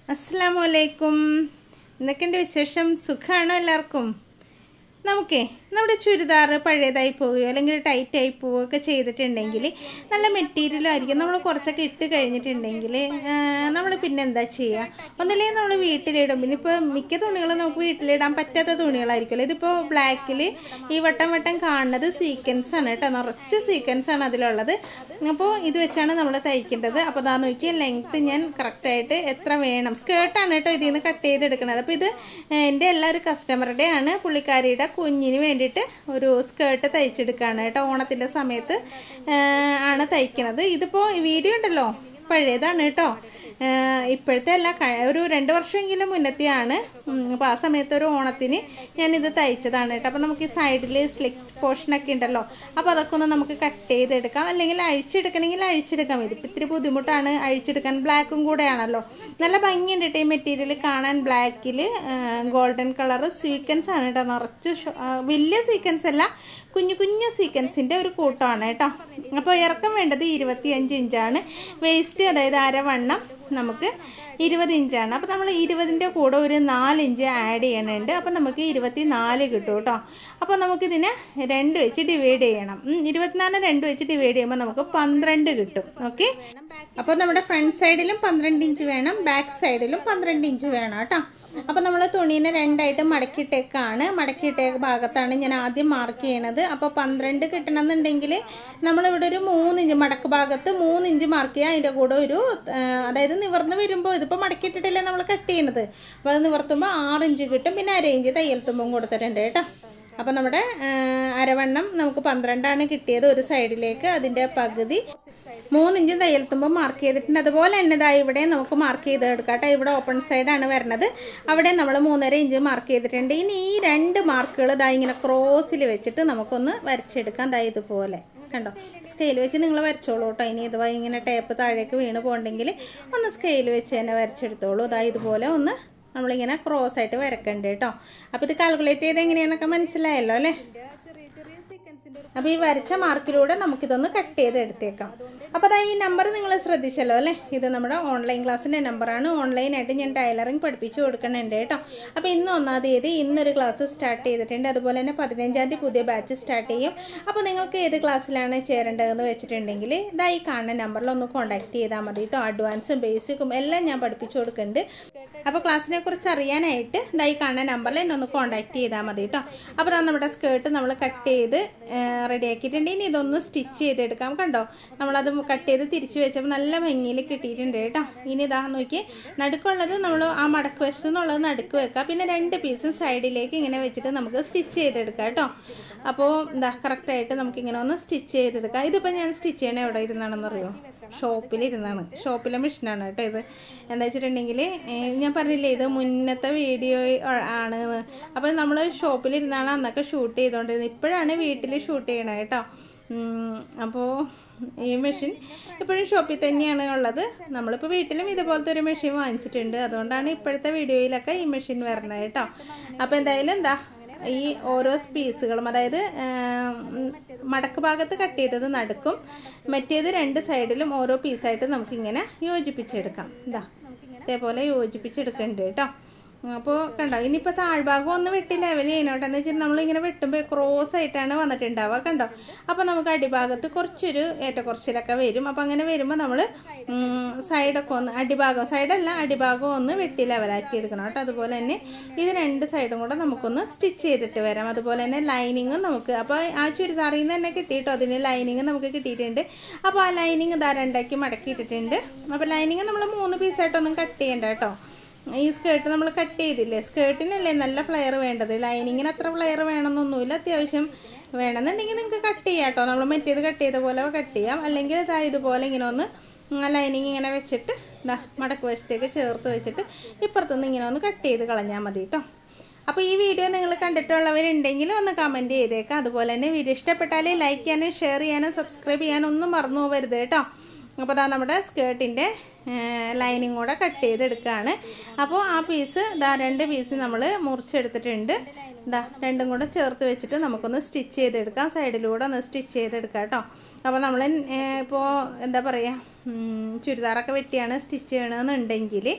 അസ്സാം വലൈക്കും എന്തൊക്കെയുണ്ട് വിശേഷം സുഖമാണോ എല്ലാവർക്കും നമുക്കേ നമ്മുടെ ചുരിദാർ പഴയതായി പോവുകയോ അല്ലെങ്കിൽ ടൈറ്റ് ആയി പോവുകയോ ഒക്കെ ചെയ്തിട്ടുണ്ടെങ്കിൽ നല്ല മെറ്റീരിയലും ആയിരിക്കും നമ്മൾ കുറച്ചൊക്കെ ഇട്ട് കഴിഞ്ഞിട്ടുണ്ടെങ്കിൽ നമ്മൾ പിന്നെ എന്താ ചെയ്യുക ഒന്നില്ലെങ്കിൽ നമ്മൾ വീട്ടിലിടും പിന്നെ ഇപ്പോൾ മിക്ക തുണികളും നമുക്ക് വീട്ടിലിടാൻ പറ്റാത്ത തുണികളായിരിക്കുമല്ലോ ഇതിപ്പോൾ ബ്ലാക്കിൽ ഈ വട്ടം വട്ടം കാണുന്നത് സീക്വൻസ് ആണ് കേട്ടോ നിറച്ച് സീക്വൻസ് ആണ് അതിലുള്ളത് അപ്പോൾ ഇത് വെച്ചാണ് നമ്മൾ തയ്ക്കേണ്ടത് അപ്പോൾ അതാ നോക്കിയ ലെങ്ത്ത് ഞാൻ കറക്റ്റായിട്ട് എത്ര വേണം സ്കേർട്ടാണ് കേട്ടോ ഇതിൽ നിന്ന് കട്ട് ചെയ്തെടുക്കുന്നത് അപ്പോൾ ഇത് എൻ്റെ എല്ലാ ഒരു കസ്റ്റമറുടെ ആണ് പുള്ളിക്കാരിയുടെ കുഞ്ഞിന് വേണ്ടിയിട്ട് ഒരു സ്കേർട്ട് തയ്ച്ചെടുക്കുകയാണ് കേട്ടോ ഓണത്തിൻ്റെ സമയത്ത് ആ, ആണ് തയ്ക്കുന്നത് ഇതിപ്പോൾ വീഡിയോ ഉണ്ടല്ലോ പഴയതാണ് കേട്ടോ ആഹ് ഇപ്പോഴത്തെ അല്ല ക- ഒരു രണ്ട് വർഷമെങ്കിലും മുന്നത്തെയാണ് അപ്പോൾ ആ സമയത്ത് ഒരു ഓണത്തിന് ഞാനിത് തയ്ച്ചതാണ് കേട്ടോ അപ്പോൾ നമുക്ക് ഈ സൈഡിൽ സ്ലിക്ക് പോർഷനൊക്കെ ഉണ്ടല്ലോ അപ്പോൾ അതൊക്കെ ഒന്ന് നമുക്ക് കട്ട് ചെയ്തെടുക്കാം അല്ലെങ്കിൽ അഴിച്ചെടുക്കണമെങ്കിൽ അഴിച്ചെടുക്കാം ഇതിപ്പോൾ ഇത്തിരി ബുദ്ധിമുട്ടാണ് അഴിച്ചെടുക്കാൻ ബ്ലാക്കും കൂടെയാണല്ലോ നല്ല ഭംഗിയുണ്ട് കേട്ടോ ഈ മെറ്റീരിയൽ കാണാൻ ബ്ലാക്കിൽ ഗോൾഡൻ കളർ സീക്വൻസ് ആണ് കേട്ടോ നിറച്ച് ഷോ- ആ, വലിയ സീക്വൻസ് അല്ല കുഞ്ഞു കുഞ്ഞു സീക്വൻസിൻ്റെ ഒരു കൂട്ടമാണ് കേട്ടോ അപ്പോൾ ഇറക്കം വേണ്ടത് ഇരുപത്തിയഞ്ച് ഇഞ്ചാണ് വേസ്റ്റ് അതായത് അരവണ്ണം നമുക്ക് ഇരുപത് ഇഞ്ചാണ് അപ്പോൾ നമ്മൾ ഇരുപതിൻ്റെ കൂടെ ഒരു നാല് ഇഞ്ച് ആഡ് ചെയ്യണുണ്ട് അപ്പോൾ നമുക്ക് ഇരുപത്തി നാല് കിട്ടും കേട്ടോ അപ്പോൾ നമുക്കിതിനെ രണ്ട് വെച്ച് ഡിവൈഡ് ചെയ്യണം ഉം, ഇരുപത്തിനാല് രണ്ട് വെച്ച് ഡിവൈഡ് ചെയ്യുമ്പോൾ നമുക്ക് പന്ത്രണ്ട് കിട്ടും ഓക്കെ അപ്പോൾ നമ്മുടെ ഫ്രണ്ട് സൈഡിലും പന്ത്രണ്ട് ഇഞ്ച് വേണം ബാക്ക് സൈഡിലും പന്ത്രണ്ട് ഇഞ്ച് വേണം കേട്ടോ അപ്പോൾ നമ്മൾ തുണീനെ രണ്ടായിട്ട് മടക്കിയിട്ടേക്കാണ് മടക്കിയിട്ടേക്ക് ഭാഗത്താണ് ഞാൻ ആദ്യം മാർക്ക് ചെയ്യണത് അപ്പോൾ പന്ത്രണ്ട് കിട്ടണമെന്നുണ്ടെങ്കിൽ നമ്മളിവിടെ ഒരു മൂന്നിഞ്ച് മടക്ക് ഭാഗത്ത് മൂന്നിഞ്ച് മാർക്ക് ചെയ്യുക അതിൻ്റെ കൂടെ ഒരു ആ, അതായത് നിവർന്ന് വരുമ്പോൾ ഇതിപ്പോൾ മടക്കിയിട്ടിട്ടല്ലേ നമ്മൾ കട്ട് ചെയ്യണത് അപ്പോൾ അത് നിവർത്തുമ്പോൾ ആറ് ഇഞ്ച് കിട്ടും പിന്നെ അര ഇഞ്ച് തയ്യൽ തുമ്പും കൊടുത്തിട്ടുണ്ട് കേട്ടോ അപ്പോൾ നമ്മുടെ ആ, അരവണ്ണം നമുക്ക് പന്ത്രണ്ടാണ് കിട്ടിയത് ഒരു സൈഡിലേക്ക് അതിൻ്റെ പകുതി മൂന്നിഞ്ച് തയ്യൽത്തുമ്പോൾ മാർക്ക് ചെയ്തിട്ടുണ്ട് അതുപോലെ തന്നെ ഇതാ ഇവിടെ നമുക്ക് മാർക്ക് ചെയ്ത് എടുക്കാം കേട്ടോ ഇവിടെ ഓപ്പൺ സൈഡാണ് വരുന്നത് അവിടെ നമ്മൾ മൂന്നര ഇഞ്ച് മാർക്ക് ചെയ്തിട്ടുണ്ട് ഇനി ഈ രണ്ട് മാർക്കുകൾ ഇതാ ഇങ്ങനെ ക്രോസിൽ വെച്ചിട്ട് നമുക്കൊന്ന് വരച്ചെടുക്കാം ദാ ഇതുപോലെ കണ്ടോ സ്കെയിൽ വെച്ച് നിങ്ങൾ വരച്ചോളൂ കേട്ടോ ഇനി ഇതുവരെ ഇങ്ങനെ ടേപ്പ് താഴേക്ക് വീണ് പോകണ്ടെങ്കിൽ ഒന്ന് സ്കെയിൽ വെച്ച് തന്നെ വരച്ചെടുത്തോളൂ ഇതാ ഇതുപോലെ ഒന്ന് നമ്മളിങ്ങനെ ക്രോസ് ആയിട്ട് വരക്കണ്ട് കേട്ടോ അപ്പോൾ ഇത് കാൽക്കുലേറ്റ് ചെയ്ത് എങ്ങനെയാണെന്നൊക്കെ മനസ്സിലായല്ലോ അല്ലേ അപ്പോൾ ഈ വരച്ച മാർക്കിലൂടെ നമുക്കിതൊന്ന് കട്ട് ചെയ്ത് എടുത്തേക്കാം അപ്പോൾ അതാ ഈ നമ്പർ നിങ്ങൾ ശ്രദ്ധിച്ചല്ലോ അല്ലേ ഇത് നമ്മുടെ ഓൺലൈൻ ക്ലാസ്സിൻ്റെ നമ്പറാണ് ഓൺലൈനായിട്ട് ഞാൻ ടൈലറിങ് പഠിപ്പിച്ചു കൊടുക്കുന്നുണ്ട് കേട്ടോ അപ്പോൾ ഇന്ന് ഒന്നാം തീയതി ഇന്നൊരു ക്ലാസ് സ്റ്റാർട്ട് ചെയ്തിട്ടുണ്ട് അതുപോലെ തന്നെ പതിനഞ്ചാം തീയതി പുതിയ ബാച്ച് സ്റ്റാർട്ട് ചെയ്യും അപ്പോൾ നിങ്ങൾക്ക് ഏത് ക്ലാസ്സിലാണ് ചേരേണ്ടതെന്ന് വെച്ചിട്ടുണ്ടെങ്കിൽ ഇതാ ഈ കാണുന്ന നമ്പറിൽ ഒന്ന് കോൺടാക്ട് ചെയ്താൽ മതി കേട്ടോ അഡ്വാൻസും ബേസിക്കും എല്ലാം ഞാൻ പഠിപ്പിച്ചു കൊടുക്കുന്നുണ്ട് അപ്പോൾ ക്ലാസ്സിനെ കുറിച്ച് അറിയാനായിട്ട് ഇതാ ഈ കാണുന്ന നമ്പറിൽ എന്നെ ഒന്ന് കോൺടാക്ട് ചെയ്താൽ മതി കേട്ടോ അപ്പോൾ ദാ നമ്മുടെ സ്കേർട്ട് നമ്മൾ കട്ട് ചെയ്ത് റെഡി ആക്കിയിട്ടുണ്ട് ഇനി ഇതൊന്ന് സ്റ്റിച്ച് ചെയ്തെടുക്കാം കണ്ടോ നമ്മളത് കട്ട് ചെയ്ത് തിരിച്ച് വെച്ചപ്പോൾ നല്ല ഭംഗിയിൽ കിട്ടിയിട്ടുണ്ട് കേട്ടോ ഇനി ഇതാ നോക്കി നടുക്കുള്ളത് നമ്മൾ ആ മടക്ക് വശത്തു നിന്നുള്ളത് നടുക്ക് വെക്കാം പിന്നെ രണ്ട് പീസും സൈഡിലേക്ക് ഇങ്ങനെ വെച്ചിട്ട് നമുക്ക് സ്റ്റിച്ച് ചെയ്തെടുക്കാം കേട്ടോ അപ്പോൾ എന്താ കറക്റ്റായിട്ട് നമുക്ക് ഇങ്ങനെ ഒന്ന് സ്റ്റിച്ച് ചെയ്തെടുക്കാം ഇതിപ്പോൾ ഞാൻ സ്റ്റിച്ച് ചെയ്യണ എവിടെ ഇരുന്നാണെന്ന് അറിയോ ഷോപ്പിലിരുന്നാണ് ഷോപ്പിലെ മെഷീനാണ് കേട്ടോ ഇത് എന്താ വെച്ചിട്ടുണ്ടെങ്കിൽ ഞാൻ പറഞ്ഞില്ലേ ഇത് മുന്നത്തെ വീഡിയോ ആണ് അപ്പോൾ നമ്മൾ ഷോപ്പിലിരുന്നാണ് അന്നൊക്കെ ഷൂട്ട് ചെയ്തുകൊണ്ടിരുന്നത് ഇപ്പോഴാണ് വീട്ടിൽ ഷൂട്ട് ചെയ്യണത് കേട്ടോ അപ്പോൾ ഈ മെഷീൻ ഇപ്പോഴും ഷോപ്പിൽ തന്നെയാണ് ഉള്ളത് നമ്മളിപ്പോൾ വീട്ടിലും ഇതുപോലത്തെ ഒരു മെഷീൻ വാങ്ങിച്ചിട്ടുണ്ട് അതുകൊണ്ടാണ് ഇപ്പോഴത്തെ വീഡിയോയിലൊക്കെ ഈ മെഷീൻ വരണത് കേട്ടോ അപ്പോൾ എന്തായാലും എന്താ ഈ ഓരോ പീസുകളും അതായത് ഉം, മടക്ക് ഭാഗത്ത് കട്ട് ചെയ്തത് നടുക്കും മറ്റേത് രണ്ട് സൈഡിലും ഓരോ പീസായിട്ട് നമുക്കിങ്ങനെ യോജിപ്പിച്ചെടുക്കാം ഇതാ ഇതേപോലെ യോജിപ്പിച്ചെടുക്കുന്നുണ്ട് കേട്ടോ അപ്പോൾ കണ്ടോ ഇനിയിപ്പോൾ താഴ്ഭാഗം ഒന്ന് വെട്ടി ലെവൽ ചെയ്യണോട്ടെ എന്ന് വെച്ചാൽ നമ്മളിങ്ങനെ വെട്ടുമ്പോൾ ക്രോസ് ആയിട്ടാണ് വന്നിട്ടുണ്ടാവുക കണ്ടോ അപ്പോൾ നമുക്ക് അടിഭാഗത്ത് കുറച്ചൊരു ഏറ്റക്കുറച്ചിലൊക്കെ വരും അപ്പോൾ അങ്ങനെ വരുമ്പോൾ നമ്മൾ സൈഡൊക്കെ ഒന്ന് അടിഭാഗം സൈഡല്ല അടിഭാഗം ഒന്ന് വെട്ടി ലെവലാക്കി എടുക്കണം കേട്ടോ അതുപോലെ തന്നെ ഇത് രണ്ട് സൈഡും കൂടെ നമുക്കൊന്ന് സ്റ്റിച്ച് ചെയ്തിട്ട് വരാം അതുപോലെ തന്നെ ലൈനിങ്ങും നമുക്ക് അപ്പോൾ ആ ചുരിദാറിൽ നിന്ന് തന്നെ കിട്ടിയിട്ടോ അതിന് ലൈനിങ് നമുക്ക് കിട്ടിയിട്ടുണ്ട് അപ്പോൾ ആ ലൈനിങ് ഇതാ രണ്ടാക്കി മടക്കിയിട്ടിട്ടുണ്ട് അപ്പോൾ ലൈനിങ് നമ്മൾ മൂന്ന് പീസായിട്ടൊന്നും കട്ട് ചെയ്യണ്ട കേട്ടോ ഈ സ്കേർട്ട് നമ്മൾ കട്ട് ചെയ്തില്ലേ സ്കേർട്ടിനല്ലേ നല്ല ഫ്ലെയർ വേണ്ടത് ലൈനിങ്ങിന് അത്ര ഫ്ലെയർ വേണമെന്നൊന്നുമില്ല അത്യാവശ്യം വേണമെന്നുണ്ടെങ്കിൽ നിങ്ങൾക്ക് കട്ട് ചെയ്യാം കേട്ടോ നമ്മൾ മറ്റേത് കട്ട് ചെയ്ത പോലെ കട്ട് ചെയ്യാം അല്ലെങ്കിൽ ഇതാ ഇതുപോലെ ഇങ്ങനെ ഒന്ന് ലൈനിങ് ഇങ്ങനെ വെച്ചിട്ട് ഇതാ മടക്ക് വശത്തേക്ക് ചേർത്ത് വെച്ചിട്ട് ഇപ്പുറത്തുനിന്ന് ഇങ്ങനെ ഒന്ന് കട്ട് ചെയ്ത് കളഞ്ഞാൽ മതി കേട്ടോ അപ്പോൾ ഈ വീഡിയോ നിങ്ങൾ കണ്ടിട്ടുള്ളവരുണ്ടെങ്കിൽ ഒന്ന് കമൻറ്റ് ചെയ്തേക്കാം അതുപോലെ തന്നെ വീഡിയോ ഇഷ്ടപ്പെട്ടാൽ ലൈക്ക് ചെയ്യാനും ഷെയർ ചെയ്യാനും സബ്സ്ക്രൈബ് ചെയ്യാനും ഒന്നും മറന്നു പോകരുത് കേട്ടോ അപ്പോൾ അതാ നമ്മുടെ സ്കേർട്ടിൻ്റെ ലൈനിങ് കൂടെ കട്ട് ചെയ്തെടുക്കുകയാണ് അപ്പോൾ ആ പീസ് ഇതാ രണ്ട് പീസ് നമ്മൾ മുറിച്ചെടുത്തിട്ടുണ്ട് ഇതാ രണ്ടും കൂടെ ചേർത്ത് വെച്ചിട്ട് നമുക്കൊന്ന് സ്റ്റിച്ച് ചെയ്തെടുക്കാം സൈഡിലൂടെ ഒന്ന് സ്റ്റിച്ച് ചെയ്തെടുക്കാം കേട്ടോ അപ്പോൾ നമ്മൾ ഇപ്പോൾ എന്താ പറയുക ചുരിദാറൊക്കെ വെട്ടിയാണ് സ്റ്റിച്ച് ചെയ്യണമെന്നുണ്ടെങ്കിൽ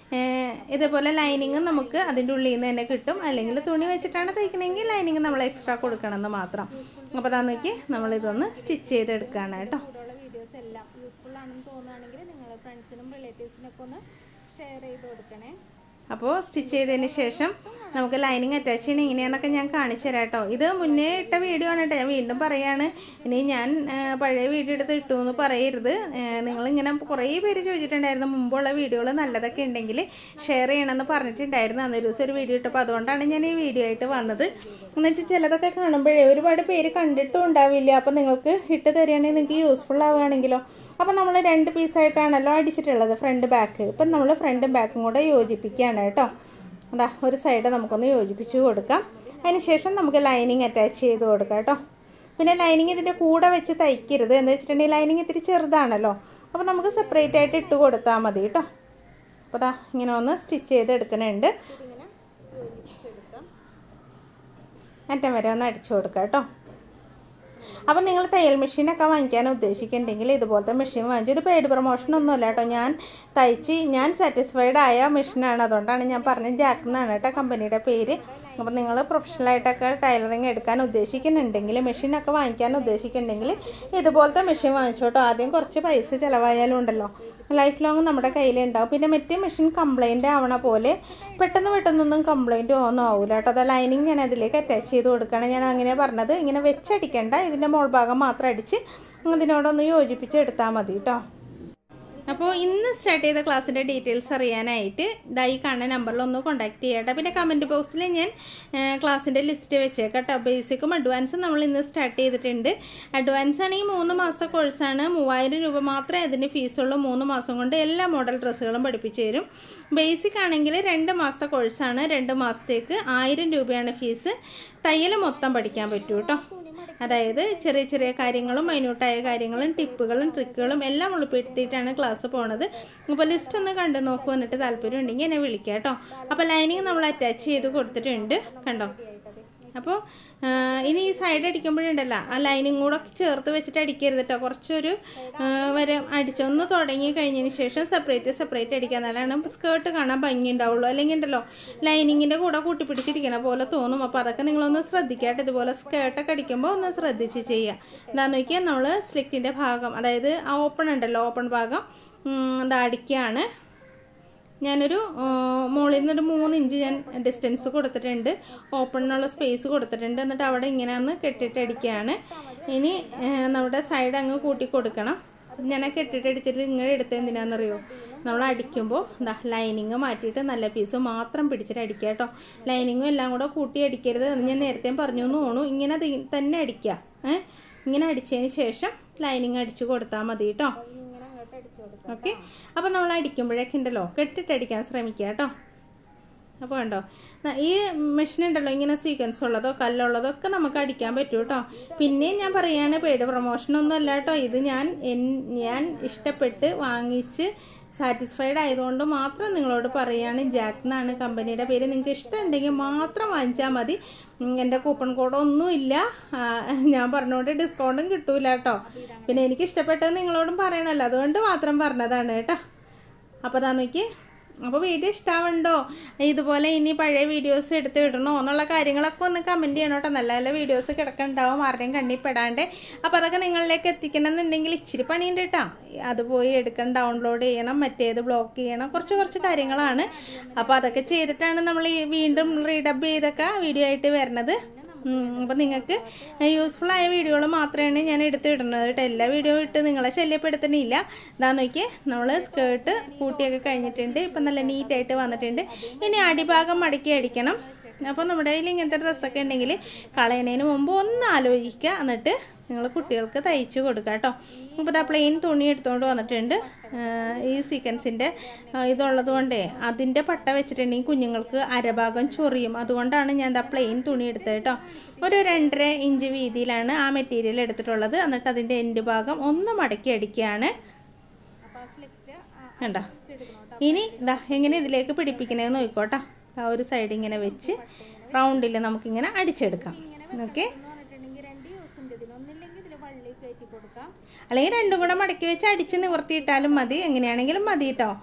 ഏഹ്, ഇതേപോലെ ലൈനിങ് നമുക്ക് അതിൻ്റെ ഉള്ളിൽ നിന്ന് തന്നെ കിട്ടും അല്ലെങ്കിൽ തുണി വെച്ചിട്ടാണ് തയ്ക്കണമെങ്കിൽ ലൈനിങ് നമ്മൾ എക്സ്ട്രാ കൊടുക്കണമെന്ന് മാത്രം അപ്പോൾ അതാ നോക്കി നമ്മളിതൊന്ന് സ്റ്റിച്ച് ചെയ്തെടുക്കുകയാണ് കേട്ടോ കൂടെയുള്ള വീഡിയോസ് എല്ലാം യൂസ്ഫുൾ ആണെന്ന് തോന്നുകയാണെങ്കിൽ നിങ്ങൾ ഫ്രണ്ട്സിനും റിലേറ്റീവ്സിനൊക്കെ ഒന്ന് ഷെയർ ചെയ്ത് കൊടുക്കണേ അപ്പോൾ സ്റ്റിച്ച് ചെയ്തതിന് ശേഷം നമുക്ക് ലൈനിങ് അറ്റാച്ച് ചെയ്യണം എങ്ങനെയാണെന്നൊക്കെ ഞാൻ കാണിച്ചു തരാം കേട്ടോ ഇത് മുന്നേ ഇട്ട വീഡിയോ ആണ് കേട്ടോ ഞാൻ വീണ്ടും പറയാണ് ഇനി ഞാൻ ആ, പഴയ വീഡിയോ എടുത്ത് ഇട്ടു എന്ന് പറയരുത് ആ, നിങ്ങളിങ്ങനെ കുറേ പേര് ചോദിച്ചിട്ടുണ്ടായിരുന്നു മുമ്പുള്ള വീഡിയോകൾ നല്ലതൊക്കെ ഉണ്ടെങ്കിൽ ഷെയർ ചെയ്യണമെന്ന് പറഞ്ഞിട്ടുണ്ടായിരുന്നു അന്നൊരു ദിവസം ഒരു വീഡിയോ ഇട്ടപ്പോൾ അതുകൊണ്ടാണ് ഞാൻ ഈ വീഡിയോ ആയിട്ട് വന്നത് എന്ന് വെച്ചാൽ ചിലതൊക്കെ കാണുമ്പോഴേ ഒരുപാട് പേര് കണ്ടിട്ടും ഉണ്ടാവില്ല അപ്പം നിങ്ങൾക്ക് ഇട്ട് തരികയാണെങ്കിൽ നിങ്ങൾക്ക് യൂസ്ഫുൾ ആവുകയാണെങ്കിലോ അപ്പം നമ്മൾ രണ്ട് പീസായിട്ടാണല്ലോ അടിച്ചിട്ടുള്ളത് ഫ്രണ്ട് ബാക്ക് ഇപ്പം നമ്മൾ ഫ്രണ്ടും ബാക്കും കൂടെ യോജിപ്പിക്കുകയാണ് കേട്ടോ അതാ ഒരു സൈഡ് നമുക്കൊന്ന് യോജിപ്പിച്ച് കൊടുക്കാം അതിനുശേഷം നമുക്ക് ലൈനിങ് അറ്റാച്ച് ചെയ്ത് കൊടുക്കാം കേട്ടോ പിന്നെ ലൈനിങ് ഇതിൻ്റെ കൂടെ വെച്ച് തയ്ക്കരുത് എന്ന് വെച്ചിട്ടുണ്ടെങ്കിൽ ലൈനിങ് ഇത്തിരി ചെറുതാണല്ലോ അപ്പോൾ നമുക്ക് സെപ്പറേറ്റ് ആയിട്ട് ഇട്ട് കൊടുത്താൽ മതി കേട്ടോ അപ്പോൾ ദാ ഇങ്ങനെ ഒന്ന് സ്റ്റിച്ച് ചെയ്ത് എടുക്കുന്നുണ്ട് ഇതിങ്ങനെ യോജിപ്പിച്ചെടുക്കാം അറ്റം വരെ ഒന്ന് അടിച്ചു കൊടുക്കാം കേട്ടോ അപ്പം നിങ്ങൾ തയ്യൽ മെഷീനൊക്കെ വാങ്ങിക്കാൻ ഉദ്ദേശിക്കുന്നുണ്ടെങ്കിൽ ഇതുപോലത്തെ മെഷീൻ വാങ്ങിച്ചു ഇത് പെയ്ഡ് പ്രൊമോഷൻ ഒന്നുമല്ല കേട്ടോ ഞാൻ തയ്ച്ച് ഞാൻ സാറ്റിസ്ഫൈഡ് ആയ മെഷീനാണ് അതുകൊണ്ടാണ് ഞാൻ പറഞ്ഞത് ജാക്ക് എന്നാണ് കേട്ടോ കമ്പനിയുടെ പേര് അപ്പം നിങ്ങൾ പ്രൊഫഷണലായിട്ടൊക്കെ ടൈലറിങ് എടുക്കാൻ ഉദ്ദേശിക്കുന്നുണ്ടെങ്കിൽ മെഷീനൊക്കെ വാങ്ങിക്കാൻ ഉദ്ദേശിക്കുന്നുണ്ടെങ്കിൽ ഇതുപോലത്തെ മെഷീൻ വാങ്ങിച്ചോട്ടോ ആദ്യം കുറച്ച് പൈസ ചിലവായാലും ഉണ്ടല്ലോ ലൈഫ് ലോങ് നമ്മുടെ കയ്യിലുണ്ടാവും പിന്നെ മറ്റേ മെഷീൻ കംപ്ലൈൻറ്റ് ആവണ പോലെ പെട്ടെന്ന് പെട്ടെന്നൊന്നും കംപ്ലൈൻറ്റ് ഒന്നും ആവില്ല കേട്ടോ അത് ലൈനിങ് ഞാൻ അതിലേക്ക് അറ്റാച്ച് ചെയ്ത് കൊടുക്കുകയാണ് ഞാൻ അങ്ങനെ പറഞ്ഞത് ഇങ്ങനെ വെച്ചടിക്കണ്ട ഇതിൻ്റെ മോൾ ഭാഗം മാത്രം അടിച്ച് അതിനോടൊന്ന് യോജിപ്പിച്ച് എടുത്താൽ മതി കേട്ടോ അപ്പോൾ ഇന്ന് സ്റ്റാർട്ട് ചെയ്ത ക്ലാസ്സിൻ്റെ ഡീറ്റെയിൽസ് അറിയാനായിട്ട് ദാ ഈ കാണുന്ന നമ്പറിൽ ഒന്ന് കോൺടാക്ട് ചെയ്യട്ടെ പിന്നെ കമൻറ്റ് ബോക്സിൽ ഞാൻ ക്ലാസ്സിൻ്റെ ലിസ്റ്റ് വെച്ചേക്കാം കേട്ടോ ബേസിക്കും അഡ്വാൻസും നമ്മൾ ഇന്ന് സ്റ്റാർട്ട് ചെയ്തിട്ടുണ്ട് അഡ്വാൻസ് ആണെങ്കിൽ മൂന്ന് മാസത്തെ കോഴ്സാണ് മൂവായിരം രൂപ മാത്രമേ അതിന് ഫീസുള്ളൂ മൂന്ന് മാസം കൊണ്ട് എല്ലാ മോഡൽ ഡ്രസ്സുകളും പഠിപ്പിച്ചു തരും ബേസിക് ആണെങ്കിൽ രണ്ട് മാസത്തെ കോഴ്സാണ് രണ്ട് മാസത്തേക്ക് ആയിരം രൂപയാണ് ഫീസ് തയ്യൽ മൊത്തം പഠിക്കാൻ പറ്റൂ കേട്ടോ അതായത് ചെറിയ ചെറിയ കാര്യങ്ങളും മൈന്യൂട്ടായ കാര്യങ്ങളും ടിപ്പുകളും ട്രിക്കുകളും എല്ലാം ഉൾപ്പെടുത്തിയിട്ടാണ് ക്ലാസ് പോണത് അപ്പോൾ ലിസ്റ്റ് ഒന്ന് കണ്ടു നോക്കൂ എന്നിട്ട് താല്പര്യം ഉണ്ടെങ്കിൽ എന്നെ വിളിക്കാം കേട്ടോ അപ്പോൾ ലൈനിങ് നമ്മൾ അറ്റാച്ച് ചെയ്ത് കൊടുത്തിട്ടുണ്ട് കണ്ടോ അപ്പോൾ ഇനി ഈ സൈഡ് അടിക്കുമ്പോഴുണ്ടല്ലോ ആ ലൈനിങ് കൂടെ ചേർത്ത് വെച്ചിട്ട് അടിക്കരുത് കേട്ടോ കുറച്ചൊരു ആ, വരെ അടിച്ചൊന്ന് തുടങ്ങി കഴിഞ്ഞതിന് ശേഷം സെപ്പറേറ്റ് സെപ്പറേറ്റ് അടിക്കുക എന്നാലാണ് സ്കേർട്ട് കാണാൻ ഭംഗി ഉണ്ടാവുള്ളൂ അല്ലെങ്കിൽ ഉണ്ടല്ലോ ലൈനിങ്ങിൻ്റെ കൂടെ കൂട്ടിപ്പിടിച്ചിരിക്കണ പോലെ തോന്നും അപ്പോൾ അതൊക്കെ നിങ്ങളൊന്ന് ശ്രദ്ധിക്കാട്ടെ ഇതുപോലെ സ്കേർട്ടൊക്കെ അടിക്കുമ്പോൾ ഒന്ന് ശ്രദ്ധിച്ച് ചെയ്യുക എന്താണെന്ന് നോക്കിയാൽ നമ്മൾ സ്ലിറ്റിൻ്റെ ഭാഗം അതായത് ആ ഓപ്പൺ ഉണ്ടല്ലോ ഓപ്പൺ ഭാഗം ഉം, എന്താ അടിക്കുകയാണ് ഞാനൊരു ആ, മുകളിൽ നിന്നൊരു മൂന്ന് ഇഞ്ച് ഞാൻ ഡിസ്റ്റൻസ് കൊടുത്തിട്ടുണ്ട് ഓപ്പണിനുള്ള സ്പേസ് കൊടുത്തിട്ടുണ്ട് എന്നിട്ട് അവിടെ ഇങ്ങനെ ഒന്ന് കെട്ടിട്ട് അടിക്കുകയാണ് ഇനി ആ, നമ്മുടെ സൈഡ് അങ്ങ് കൂട്ടി കൊടുക്കണം ഞാൻ ആ കെട്ടിട്ട് അടിച്ചിട്ട് ഇങ്ങനെ എടുത്ത് എന്തിനാണെന്നറിയോ നമ്മൾ അടിക്കുമ്പോൾ എന്താ ലൈനിങ് മാറ്റിയിട്ട് നല്ല പീസ് മാത്രം പിടിച്ചിട്ട് അടിക്കുക കേട്ടോ ലൈനിങ്ങും എല്ലാം കൂടെ കൂട്ടി അടിക്കരുത് എന്ന് ഞാൻ നേരത്തെ പറഞ്ഞു എന്ന് തോന്നുന്നു ഇങ്ങനെ അത് തന്നെ അടിക്കുക ഏഹ് ഇങ്ങനെ അടിച്ചതിന് ശേഷം ലൈനിങ് അടിച്ചു കൊടുത്താൽ മതി കേട്ടോ ഇങ്ങനെ അങ്ങോട്ട് അടിച്ചു കൊടുക്കാം ഓക്കെ അപ്പോൾ നമ്മൾ അടിക്കുമ്പോഴേക്ക് ഉണ്ടല്ലോ കെട്ടിട്ട് അടിക്കാൻ ശ്രമിക്കുക കേട്ടോ അപ്പോൾ ഉണ്ടോ ഈ മെഷീൻ ഉണ്ടല്ലോ ഇങ്ങനെ സീക്വൻസ് ഉള്ളതോ കല്ലുള്ളതോ ഒക്കെ നമുക്ക് അടിക്കാൻ പറ്റും കേട്ടോ പിന്നെയും ഞാൻ പറയാണ് പെയ്ഡ് പ്രൊമോഷൻ ഒന്നും അല്ല കേട്ടോ ഇത് ഞാൻ എൻ- ഞാൻ ഇഷ്ടപ്പെട്ട് വാങ്ങിച്ച് സാറ്റിസ്ഫൈഡ് ആയതുകൊണ്ട് മാത്രം നിങ്ങളോട് പറയാണ് ജാക്ക് എന്നാണ് കമ്പനിയുടെ പേര് നിങ്ങൾക്ക് ഇഷ്ടമുണ്ടെങ്കിൽ മാത്രം വാങ്ങിച്ചാൽ മതി ഉം, എൻ്റെ കൂപ്പൺ കോഡൊന്നും ഇല്ല ആ, ഞാൻ പറഞ്ഞുകൊണ്ട് ഡിസ്കൗണ്ടും കിട്ടൂല കേട്ടോ പിന്നെ എനിക്ക് ഇഷ്ടപ്പെട്ടത് നിങ്ങളോടും പറയണല്ലോ അതുകൊണ്ട് മാത്രം പറഞ്ഞതാണ് കേട്ടോ അപ്പോൾ അതാ നോക്കി അപ്പോൾ വീഡിയോ ഇഷ്ടാവുണ്ടോ ഇതുപോലെ ഇനി പഴയ വീഡിയോസ് എടുത്ത് ഇടണോ എന്നുള്ള കാര്യങ്ങളൊക്കെ ഒന്ന് കമൻറ്റ് ചെയ്യണം കേട്ടോ നല്ല നല്ല വീഡിയോസ് കിടക്കുന്നുണ്ടാവും ആരുടെയും കണ്ണിൽ പെടാണ്ട് അപ്പോൾ അതൊക്കെ നിങ്ങളിലേക്ക് എത്തിക്കണം എന്നുണ്ടെങ്കിൽ ഇച്ചിരി പണിയുണ്ട് കേട്ടോ അത് പോയി എടുക്കണം ഡൗൺലോഡ് ചെയ്യണം മറ്റേത് ബ്ലോക്ക് ചെയ്യണം കുറച്ച് കുറച്ച് കാര്യങ്ങളാണ് അപ്പോൾ അതൊക്കെ ചെയ്തിട്ടാണ് നമ്മൾ ഈ വീണ്ടും റീഡബ് ചെയ്തൊക്കെ വീഡിയോ ആയിട്ട് വരുന്നത് അപ്പം നിങ്ങൾക്ക് യൂസ്ഫുൾ ആയ വീഡിയോകൾ മാത്രമാണ് ഞാൻ എടുത്ത് ഇടുന്നത് കേട്ടോ എല്ലാ വീഡിയോ ഇട്ട് നിങ്ങളെ ശല്യപ്പെടുത്തണില്ല ഇതാ നോക്കിയേ നമ്മൾ സ്കേർട്ട് കൂട്ടിയൊക്കെ കഴിഞ്ഞിട്ടുണ്ട് ഇപ്പം നല്ല നീറ്റായിട്ട് വന്നിട്ടുണ്ട് ഇനി അടിഭാഗം മടക്കി അടിക്കണം അപ്പോൾ നമ്മുടെ കയ്യിൽ ഇങ്ങനത്തെ ഡ്രസ്സൊക്കെ ഉണ്ടെങ്കിൽ കളയണതിന് മുമ്പ് ഒന്ന് ആലോചിക്കുക എന്നിട്ട് നിങ്ങൾ കുട്ടികൾക്ക് തയ്ച്ചു കൊടുക്കുക കേട്ടോ അപ്പോൾ ഇതാ പ്ലെയിൻ തുണി എടുത്തുകൊണ്ട് വന്നിട്ടുണ്ട് ആ, ഈ സീക്വൻസിൻ്റെ ഇതുള്ളത് കൊണ്ടേ അതിൻ്റെ പട്ട വെച്ചിട്ടുണ്ടെങ്കിൽ കുഞ്ഞുങ്ങൾക്ക് അരഭാഗം ചൊറിയും അതുകൊണ്ടാണ് ഞാൻ ദാ പ്ലെയിൻ തുണി എടുത്തത് കേട്ടോ ഒരു രണ്ടര ഇഞ്ച് വീതിയിലാണ് ആ മെറ്റീരിയൽ എടുത്തിട്ടുള്ളത് എന്നിട്ട് അതിൻ്റെ എൻഡ് ഭാഗം ഒന്ന് മടക്കി അടിക്കുകയാണ് അപ്പോൾ ആ സ്ലിറ്റ് കണ്ടോ അടിച്ചെടുക്കണം കേട്ടോ ഇനി ഇതാ എങ്ങനെ ഇതിലേക്ക് പിടിപ്പിക്കണേന്ന് നോക്കോട്ടോ ആ ഒരു സൈഡ് ഇങ്ങനെ വെച്ച് റൗണ്ടിൽ നമുക്കിങ്ങനെ അടിച്ചെടുക്കാം ഓക്കെ എന്ന് പറഞ്ഞിട്ടുണ്ടെങ്കിൽ രണ്ട് യൂസ് ഉണ്ട് ഇതിന് ഒന്നില്ലെങ്കിൽ ഇതിൽ വള്ളി കയറ്റി കൊടുക്കാം അല്ലെങ്കിൽ രണ്ടും കൂടെ മടക്കി വെച്ച് അടിച്ച് നിവർത്തിയിട്ടാലും മതി എങ്ങനെയാണെങ്കിലും മതി കേട്ടോ അപ്പോൾ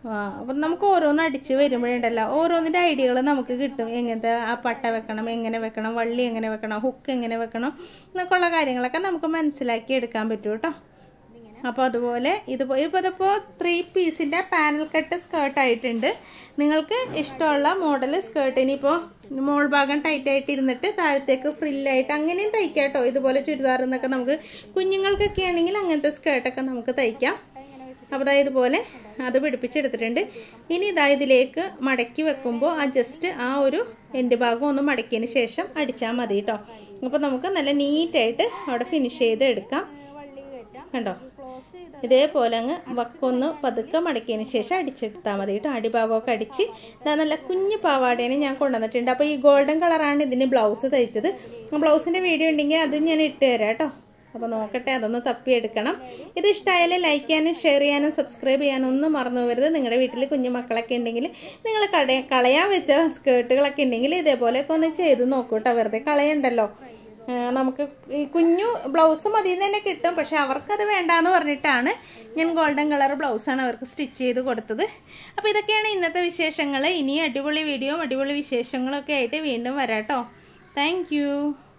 ആ അപ്പം നമുക്ക് ഓരോന്ന് അടിച്ച് വരുമ്പോഴുണ്ടല്ലോ ഓരോന്നിൻ്റെ ഐഡിയകൾ നമുക്ക് കിട്ടും എങ്ങനത്തെ ആ പട്ട വെക്കണം എങ്ങനെ വെക്കണം വള്ളി എങ്ങനെ വെക്കണം ഹുക്ക് എങ്ങനെ വെക്കണം എന്നൊക്കെയുള്ള കാര്യങ്ങളൊക്കെ നമുക്ക് മനസ്സിലാക്കി എടുക്കാൻ പറ്റും കേട്ടോ അപ്പോൾ അതുപോലെ ഇത് ഇപ്പോൾ ഇതിപ്പോൾ ത്രീ പീസിൻ്റെ പാനൽ കട്ട് സ്കേർട്ട് ആയിട്ടുണ്ട് നിങ്ങൾക്ക് ഇഷ്ടമുള്ള മോഡൽ സ്കേർട്ട് ഇനിയിപ്പോൾ മോൾ ഭാഗം ടൈറ്റ് ആയിട്ട് ഇരുന്നിട്ട് താഴത്തേക്ക് ഫ്രില്ലായിട്ട് അങ്ങനെയും തയ്ക്കാം കേട്ടോ ഇതുപോലെ ചുരിദാർ എന്നൊക്കെ നമുക്ക് കുഞ്ഞുങ്ങൾക്കൊക്കെ ആണെങ്കിൽ അങ്ങനത്തെ സ്കേർട്ടൊക്കെ നമുക്ക് തയ്ക്കാം അപ്പോൾ ഇതാ ഇതുപോലെ അത് പിടിപ്പിച്ചെടുത്തിട്ടുണ്ട് ഇനി ഇതാ ഇതിലേക്ക് മടക്കി വെക്കുമ്പോൾ ആ ജസ്റ്റ് ആ ഒരു എൻ്റെ ഭാഗം ഒന്ന് മടക്കിയതിന് ശേഷം അടിച്ചാൽ മതി കേട്ടോ അപ്പോൾ നമുക്ക് നല്ല നീറ്റായിട്ട് അവിടെ ഫിനിഷ് ചെയ്ത് എടുക്കാം വള്ളി കയറ്റാം കണ്ടോ ക്ലോസ് ചെയ്ത് ഇതേപോലെ അങ്ങ് വക്കൊന്ന് പതുക്കെ മടക്കിയതിന് ശേഷം അടിച്ചെടുത്താൽ മതി കേട്ടോ അടിഭാഗമൊക്കെ അടിച്ച് ഇതാ നല്ല കുഞ്ഞു പാവാടേനെ ഞാൻ കൊണ്ടുവന്നിട്ടുണ്ട് അപ്പോൾ ഈ ഗോൾഡൻ കളറാണ് ഇതിന് ബ്ലൗസ് തയ്ച്ചത് ബ്ലൗസിൻ്റെ വീഡിയോ ഉണ്ടെങ്കിൽ അതും ഞാൻ ഇട്ട് തരാം കേട്ടോ അപ്പോൾ നോക്കട്ടെ അതൊന്ന് തപ്പിയെടുക്കണം ഇത് ഇഷ്ടമായാലും ലൈക്ക് ചെയ്യാനും ഷെയർ ചെയ്യാനും സബ്സ്ക്രൈബ് ചെയ്യാനും ഒന്നും മറന്നു പോകരുത് നിങ്ങളുടെ വീട്ടിൽ കുഞ്ഞു മക്കളൊക്കെ ഉണ്ടെങ്കിൽ നിങ്ങൾ കട കളയാൻ വെച്ച സ്കേർട്ടുകളൊക്കെ ഉണ്ടെങ്കിൽ ഇതേപോലെയൊക്കെ ഒന്ന് ചെയ്ത് നോക്കൂ കേട്ടോ വെറുതെ കളയണ്ടല്ലോ ആ, നമുക്ക് ഈ കുഞ്ഞു ബ്ലൗസ് മതി തന്നെ കിട്ടും പക്ഷെ അവർക്കത് വേണ്ടാന്ന് പറഞ്ഞിട്ടാണ് ഞാൻ ഗോൾഡൻ കളർ ബ്ലൗസാണ് അവർക്ക് സ്റ്റിച്ച് ചെയ്ത് കൊടുത്തത് അപ്പോൾ ഇതൊക്കെയാണ് ഇന്നത്തെ വിശേഷങ്ങൾ ഇനി അടിപൊളി വീഡിയോ അടിപൊളി വിശേഷങ്ങളൊക്കെ ആയിട്ട് വീണ്ടും വരാം കേട്ടോ താങ്ക്